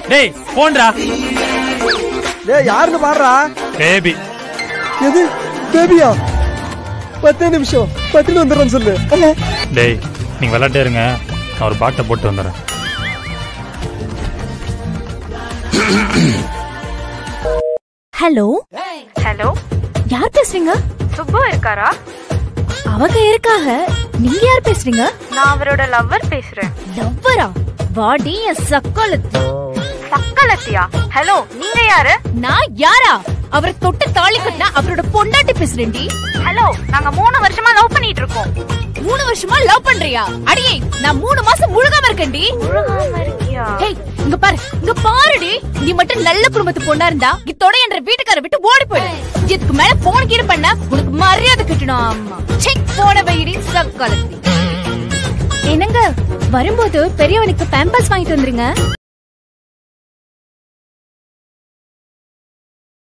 டேய் போன்றா டேய் யாருன்னு பாடுறா பேபி எது பேபியா பத்தே நிமிஷம் பட்டுன்னு வந்துடுறேன்னு சொல்லு டேய் நீங்க விளையாட்டே இருங்க நான் ஒரு பாட்டை போட்டு வந்துடுறேன் ஹலோ ஹலோ யார் பேசுறீங்க சுப்பு இருக்காரா அவங்க இருக்காக நீங்க யார் பேசுறீங்க நான் அவரோட லவ்வர் பேசுறேன் லவ்வரா வாடி என் சக்கலத்து சக்கலத்தியா ஹலோ நீங்க யாரு நான் யாரா அவரை தொட்டு தாலி கட்டினா அவரோட பொண்டாட்டி பேசுறேன்டி ஹலோ நாங்க மூணு வருஷமா லவ் பண்ணிட்டு இருக்கோம் மூணு வருஷமா லவ் பண்றியா அடியே நான் மூணு மாசம் முழுகாம இருக்கேன்டி முழுகாம இருக்கியா ஹேய் இங்க பாரு இங்க பாருடி நீ மட்டும் நல்ல குடும்பத்து பொண்ணா இருந்தா இத்தோட என்ற வீட்டுக்கார விட்டு ஓடி போயிடு இதுக்கு மேல போன் கீடு பண்ண உனக்கு மரியாதை கட்டணும் ஆமா செக் போன வயிறு சக்கலத்தி என்னங்க வரும்போது பெரியவனுக்கு பேம்பர்ஸ் வாங்கிட்டு வந்துருங்க